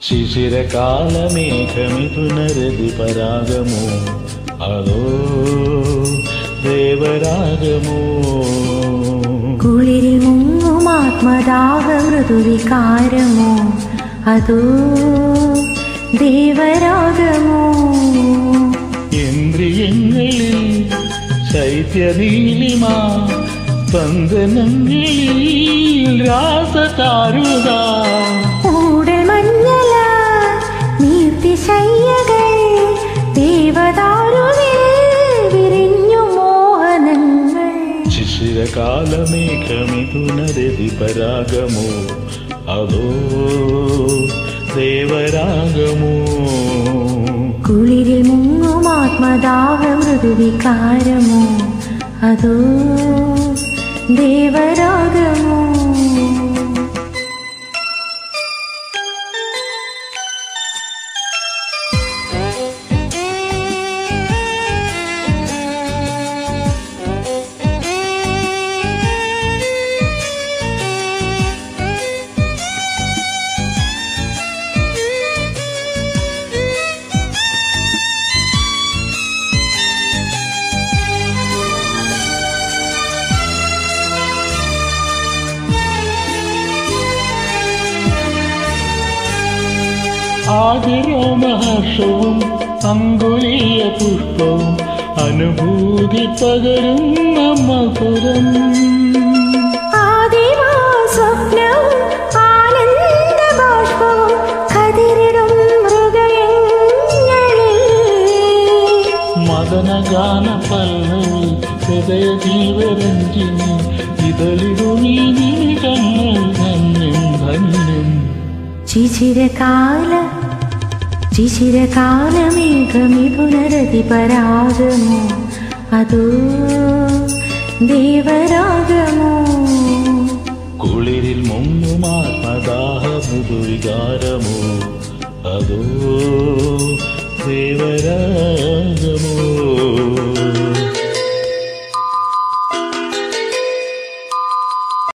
ശിശിരകാലമേഘമിഥുനരതി പരാഗമോ അതോ ദേവരാഗമോ കുളിരിൽ മുങ്ങും ആത്മദാഹ മൃദുവികാരമോ അതോ ദേവരാഗമോ ഇന്ദ്രിയങ്ങളിൽ ശൈത്യനീലിമ സ്പന്ദനങ്ങളിൽ രാസചാരുത കൂടൽ മഞ്ഞല നീർത്തിശയ്യകൾ ദേവദാരുവിൽ വിരിഞ്ഞു മോഹനങ്ങൾ ശിശിരകാലമേഘമിഥുനരതി പരാഗമോ അതോ ദേവരാഗമോ കുളിരിൽ മുങ്ങും ആത്മദാഹ മൃദുവികാരമോ അതോ ദേവരാഗമോ ആതിരോമഹർഷവും അങ്കുലീയ പുഷ്പവും അനുഭൂതി പകരുന്ന മധുരം ആദിവാ സ്വപ്നവും ആനന്ദബാഷ്പവും കതിരിടും ഹൃദയങ്ങളിൽ മദനഗാന പല്ലവി ഹൃദയ ജീവരഞ്ജിനി ഇതളിടുമീ നിമിഷങ്ങൾ ധന്യം ധന്യം ശിശിരകാല ശിശിരകാലമേഘമിഥുനരതി പരാഗമോ അതോ ദേവരാഗമോ കുളിരിൽ മുങ്ങുമാത്മദാഹ മൃദുവികാരമോ അതോ ദേവരാഗമോ